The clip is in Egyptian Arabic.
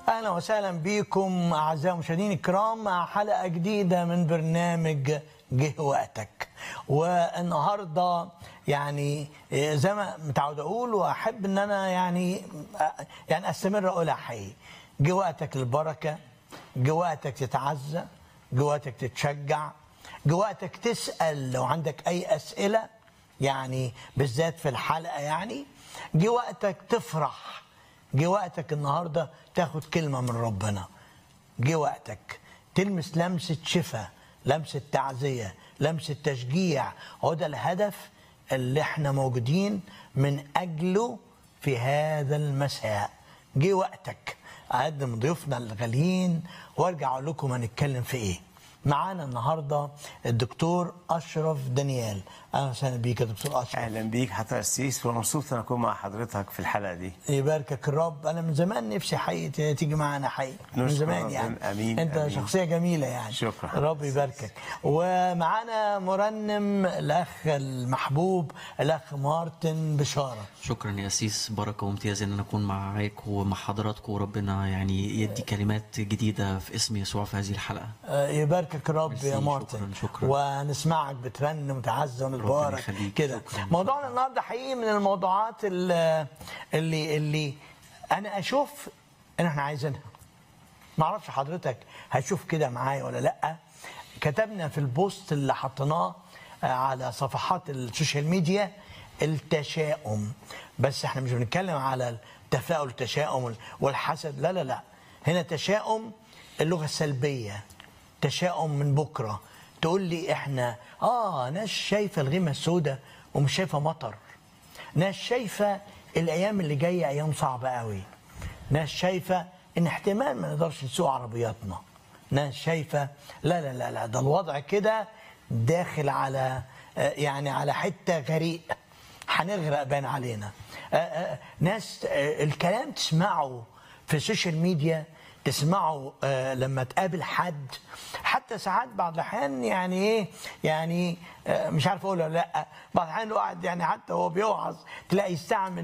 اهلا وسهلا بكم اعزائي المشاهدين الكرام مع حلقه جديده من برنامج جه وقتك والنهارده يعني زي ما متعود اقول واحب ان انا يعني يعني استمر اقولها حقيقي جه وقتك للبركه جه وقتك تتعزى جه وقتك تتشجع جه وقتك تسال لو عندك اي اسئله يعني بالذات في الحلقه يعني جه وقتك تفرح جه وقتك النهارده تاخد كلمه من ربنا جه وقتك تلمس لمسه شفاء لمسه تعزيه لمسه تشجيع هو ده الهدف اللي احنا موجودين من اجله في هذا المساء جه وقتك اقدم ضيوفنا الغاليين وارجع اقول لكم هنتكلم في ايه معانا النهارده الدكتور اشرف دانيال اهلا وسهلا بيك يا دكتور اشرف اهلا بيك حتى السيس وانا مبسوط ان اكون مع حضرتك في الحلقه دي يباركك الرب انا من زمان نفسي حقيقي تيجي معانا حقيقي من نشكر زمان ربنا. يعني أمين، انت أمين. شخصيه جميله يعني شكرا. الرب يباركك ومعانا مرنم الاخ المحبوب الاخ مارتن بشاره شكرا يا أسيس بركة وامتياز إن أنا أكون معاك ومع حضراتكم وربنا يعني يدي كلمات جديدة في اسم يسوع في هذه الحلقة آه، يباركك الرب ميرسي، يا مارتن شكراً، شكراً. ونسمعك بترنم وتعزى ونتبارك يخليك، كده شكراً، موضوعنا النهارده حقيقي من الموضوعات اللي اللي, اللي انا اشوف ان احنا عايزينها ما اعرفش حضرتك هتشوف كده معايا ولا لا كتبنا في البوست اللي حطيناه آه، على صفحات السوشيال ميديا التشاؤم بس احنا مش بنتكلم على التفاؤل التشاؤم والحسد لا لا لا هنا تشاؤم اللغه السلبيه تشاؤم من بكره تقول لي احنا اه ناس شايفه الغيمه السوداء ومش شايفه مطر ناس شايفه الايام اللي جايه ايام صعبه قوي ناس شايفه ان احتمال ما نقدرش نسوق عربياتنا ناس شايفه لا لا لا لا ده الوضع كده داخل على آه، يعني على حته غريق هنغرق بان علينا آه، آه، ناس آه، الكلام تسمعه في السوشيال ميديا تسمعه آه، لما تقابل حد حتى ساعات بعض الاحيان يعني ايه يعني آه، مش عارف اقول ولا لا بعض الاحيان الواحد يعني حتى هو بيوعظ تلاقي يستعمل